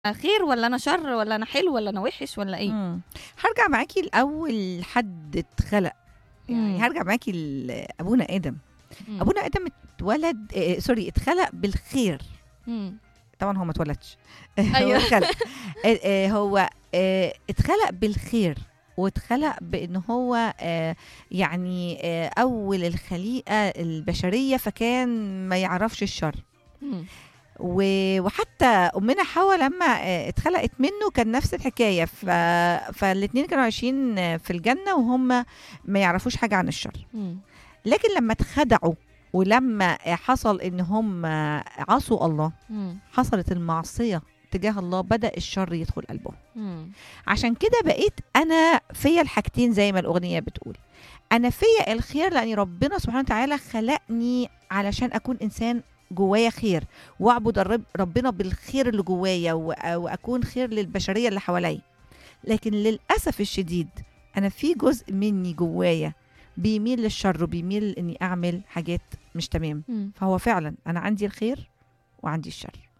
خير ولا انا شر ولا انا حلو ولا انا وحش ولا ايه مم. هرجع معاكي لاول حد اتخلق يعني مم. هرجع معاكي لابونا ادم مم. ابونا ادم اتولد آه، سوري اتخلق بالخير مم. طبعا هو ما اتولدش أيوة. هو اتخلق آه، آه، هو آه، اتخلق بالخير واتخلق بان هو آه، يعني آه، اول الخليقه البشريه فكان ما يعرفش الشر مم. و- وحتى امنا حواء لما آه، اتخلقت منه كان نفس الحكايه ف... فالاثنين كانوا عايشين آه، في الجنه وهم ما يعرفوش حاجه عن الشر مم. لكن لما اتخدعوا ولما آه، حصل ان هم آه، عصوا الله مم. حصلت المعصيه تجاه الله بدا الشر يدخل قلبهم مم. عشان كده بقيت انا فيا الحاجتين زي ما الاغنيه بتقول انا فيا الخير لان ربنا سبحانه وتعالى خلقني علشان اكون انسان جوايا خير واعبد الرب ربنا بالخير اللي جوايا وأ- واكون خير للبشريه اللي حواليا لكن للاسف الشديد انا في جزء مني جوايا بيميل للشر وبيميل اني اعمل حاجات مش تمام مم. فهو فعلا انا عندي الخير وعندي الشر